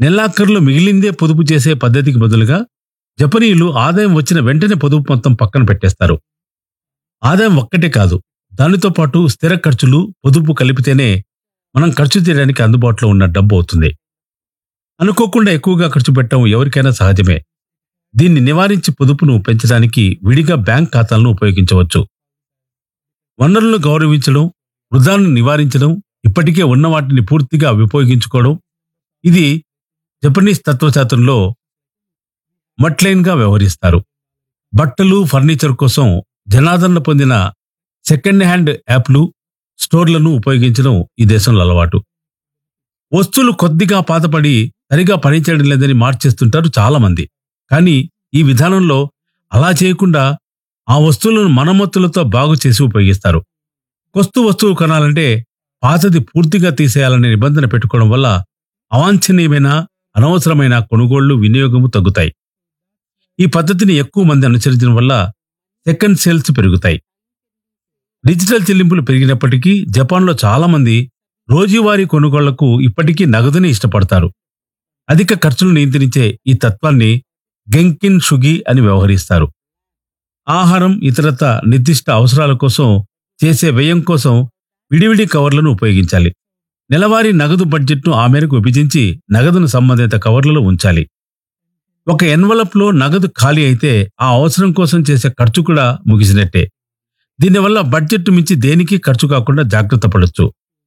నెలాఖరులో మిగిలిందే పొదుపు చేసే పద్ధతికి బదులుగా జపనీయులు ఆదాయం వచ్చిన వెంటనే పొదుపు మొత్తం పక్కన పెట్టేస్తారు ఆదాయం ఒక్కటే కాదు దానితో పాటు స్థిర ఖర్చులు పొదుపు కలిపితేనే మనం ఖర్చు చేయడానికి అందుబాటులో ఉన్న డబ్బు అవుతుంది అనుకోకుండా ఎక్కువగా ఖర్చు పెట్టడం ఎవరికైనా సహజమే దీన్ని నివారించి పొదుపును పెంచడానికి విడిగా బ్యాంక్ ఖాతాలను ఉపయోగించవచ్చు వనరులను గౌరవించడం వృధాలను నివారించడం ఇప్పటికే ఉన్న వాటిని పూర్తిగా ఉపయోగించుకోవడం ఇది జపనీస్ తత్వశాస్త్రంలో మట్లైన్గా వ్యవహరిస్తారు బట్టలు ఫర్నిచర్ కోసం జనాదరణ పొందిన సెకండ్ హ్యాండ్ యాప్లు స్టోర్లను ఉపయోగించడం ఈ దేశంలో అలవాటు వస్తువులు కొద్దిగా పాతపడి సరిగా పనిచేయడం లేదని మార్చేస్తుంటారు చాలా మంది కానీ ఈ విధానంలో అలా చేయకుండా ఆ వస్తువులను మనమత్తులతో బాగు చేసి ఉపయోగిస్తారు కొస్తు వస్తువు కొనాలంటే పాతది పూర్తిగా తీసేయాలనే నిబంధన పెట్టుకోవడం వల్ల అవాంఛనీయమైన అనవసరమైన కొనుగోళ్లు వినియోగము తగ్గుతాయి ఈ పద్ధతిని ఎక్కువ మంది అనుసరించడం వల్ల సెకండ్ సేల్స్ పెరుగుతాయి డిజిటల్ చెల్లింపులు పెరిగినప్పటికీ జపాన్లో చాలా మంది రోజువారీ కొనుగోళ్లకు ఇప్పటికీ నగదుని ఇష్టపడతారు అధిక ఖర్చులు నియంత్రించే ఈ తత్వాన్ని గెంకిన్ షుగి అని వ్యవహరిస్తారు ఆహారం ఇతరత నిర్దిష్ట అవసరాల కోసం చేసే వ్యయం కోసం విడివిడి కవర్లను ఉపయోగించాలి నెలవారీ నగదు బడ్జెట్ను ఆ మేరకు విభజించి నగదును సంబంధిత కవర్లలో ఉంచాలి ఒక ఎన్వలప్లో నగదు ఖాళీ అయితే ఆ అవసరం కోసం చేసే ఖర్చు కూడా ముగిసినట్టే దీనివల్ల బడ్జెట్ మించి దేనికి ఖర్చు కాకుండా జాగ్రత్త పడొచ్చు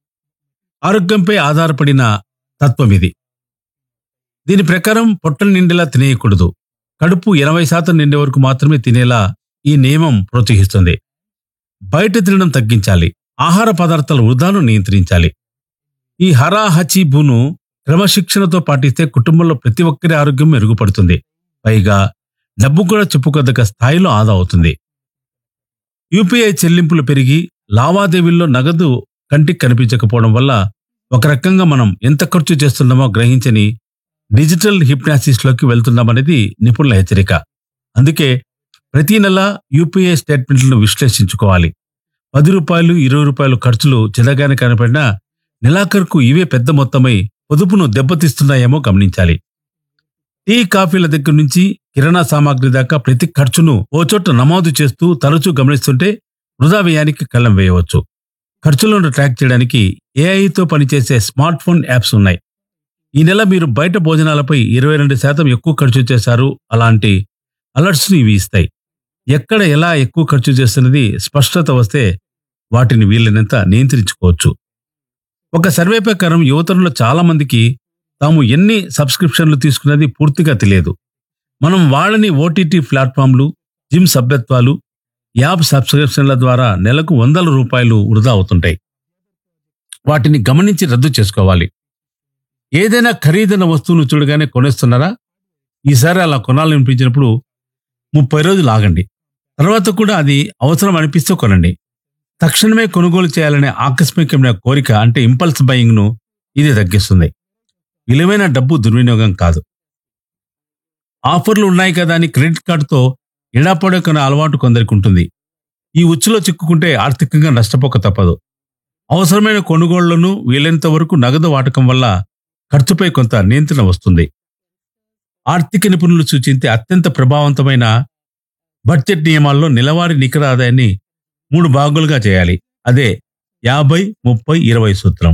ఆరోగ్యంపై ఆధారపడిన తత్వం ఇది దీని ప్రకారం పొట్టలు నిండేలా తినేయకూడదు కడుపు ఎనభై శాతం నిండే వరకు మాత్రమే తినేలా ఈ నియమం ప్రోత్సహిస్తుంది బయట తినడం తగ్గించాలి ఆహార పదార్థాల వృధాను నియంత్రించాలి ఈ హరా హచి బును క్రమశిక్షణతో పాటిస్తే కుటుంబంలో ప్రతి ఒక్కరి ఆరోగ్యం మెరుగుపడుతుంది పైగా డబ్బు కూడా చెప్పుకోదగ్గ స్థాయిలో ఆదా అవుతుంది యూపీఐ చెల్లింపులు పెరిగి లావాదేవీల్లో నగదు కంటికి కనిపించకపోవడం వల్ల ఒక రకంగా మనం ఎంత ఖర్చు చేస్తున్నామో గ్రహించని డిజిటల్ హిప్నాసిస్లోకి వెళ్తున్నామనేది నిపుణుల హెచ్చరిక అందుకే ప్రతి నెల యూపీఐ స్టేట్మెంట్లను విశ్లేషించుకోవాలి పది రూపాయలు ఇరవై రూపాయలు ఖర్చులు చిన్నగానే కనపడినా నెలాఖరుకు ఇవే పెద్ద మొత్తమై పొదుపును దెబ్బతీస్తున్నాయేమో గమనించాలి టీ కాఫీల దగ్గర నుంచి కిరాణా సామాగ్రి దాకా ప్రతి ఖర్చును ఓ చోట నమోదు చేస్తూ తరచూ గమనిస్తుంటే వృధా వ్యయానికి కళ్ళం వేయవచ్చు ఖర్చులను ట్రాక్ చేయడానికి ఏఐతో పనిచేసే స్మార్ట్ ఫోన్ యాప్స్ ఉన్నాయి ఈ నెల మీరు బయట భోజనాలపై ఇరవై రెండు శాతం ఎక్కువ ఖర్చు చేశారు అలాంటి అలర్ట్స్ని ఇవి ఇస్తాయి ఎక్కడ ఎలా ఎక్కువ ఖర్చు చేస్తున్నది స్పష్టత వస్తే వాటిని వీలైనంత నియంత్రించుకోవచ్చు ఒక సర్వే ప్రకారం యువతరంలో చాలా మందికి తాము ఎన్ని సబ్స్క్రిప్షన్లు తీసుకున్నది పూర్తిగా తెలియదు మనం వాళ్ళని ఓటీటీ ప్లాట్ఫామ్లు జిమ్ సభ్యత్వాలు యాప్ సబ్స్క్రిప్షన్ల ద్వారా నెలకు వందల రూపాయలు వృధా అవుతుంటాయి వాటిని గమనించి రద్దు చేసుకోవాలి ఏదైనా ఖరీదైన వస్తువును చూడగానే కొనేస్తున్నారా ఈసారి అలా కొనాలనిపించినప్పుడు ముప్పై రోజులు ఆగండి తర్వాత కూడా అది అవసరం అనిపిస్తే కొనండి తక్షణమే కొనుగోలు చేయాలనే ఆకస్మికమైన కోరిక అంటే ఇంపల్స్ బయింగ్ను ఇది తగ్గిస్తుంది విలువైన డబ్బు దుర్వినియోగం కాదు ఆఫర్లు ఉన్నాయి కదా అని క్రెడిట్ కార్డుతో ఎడాపడే కొనే అలవాటు కొందరికి ఉంటుంది ఈ ఉచ్చులో చిక్కుకుంటే ఆర్థికంగా నష్టపోక తప్పదు అవసరమైన కొనుగోళ్లను వీలైనంత వరకు నగదు వాడకం వల్ల ఖర్చుపై కొంత నియంత్రణ వస్తుంది ఆర్థిక నిపుణులు సూచించే అత్యంత ప్రభావవంతమైన బడ్జెట్ నియమాల్లో నెలవారీ నికర ఆదాయాన్ని మూడు భాగాలుగా చేయాలి అదే యాభై ముప్పై ఇరవై సూత్రం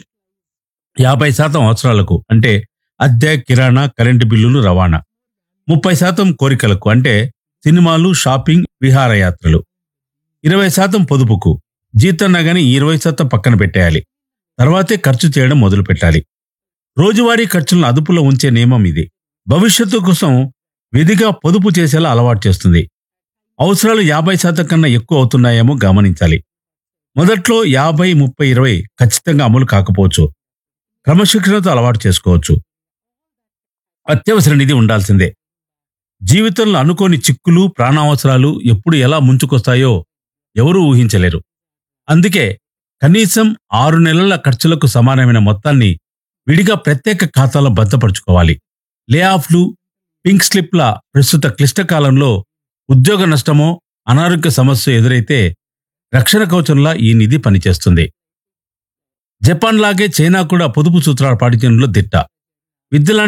యాభై శాతం అవసరాలకు అంటే అద్దె కిరాణా కరెంటు బిల్లులు రవాణా ముప్పై శాతం కోరికలకు అంటే సినిమాలు షాపింగ్ విహారయాత్రలు ఇరవై శాతం పొదుపుకు జీతం రాగానే ఈ ఇరవై శాతం పక్కన పెట్టేయాలి తర్వాతే ఖర్చు చేయడం మొదలు పెట్టాలి రోజువారీ ఖర్చులను అదుపులో ఉంచే నియమం ఇది భవిష్యత్తు కోసం విధిగా పొదుపు చేసేలా అలవాటు చేస్తుంది అవసరాలు యాభై శాతం కన్నా ఎక్కువ అవుతున్నాయేమో గమనించాలి మొదట్లో యాభై ముప్పై ఇరవై ఖచ్చితంగా అమలు కాకపోవచ్చు క్రమశిక్షణతో అలవాటు చేసుకోవచ్చు అత్యవసర నిధి ఉండాల్సిందే జీవితంలో అనుకోని చిక్కులు ప్రాణావసరాలు ఎప్పుడు ఎలా ముంచుకొస్తాయో ఎవరూ ఊహించలేరు అందుకే కనీసం ఆరు నెలల ఖర్చులకు సమానమైన మొత్తాన్ని విడిగా ప్రత్యేక ఖాతాలో భద్రపరుచుకోవాలి లే ఆఫ్లు పింక్ స్లిప్ల ప్రస్తుత క్లిష్టకాలంలో ఉద్యోగ నష్టమో అనారోగ్య సమస్య ఎదురైతే రక్షణ కవచంలా ఈ నిధి పనిచేస్తుంది జపాన్ లాగే చైనా కూడా పొదుపు సూత్రాలు పాటించడంలో దిట్ట విద్య లాంటి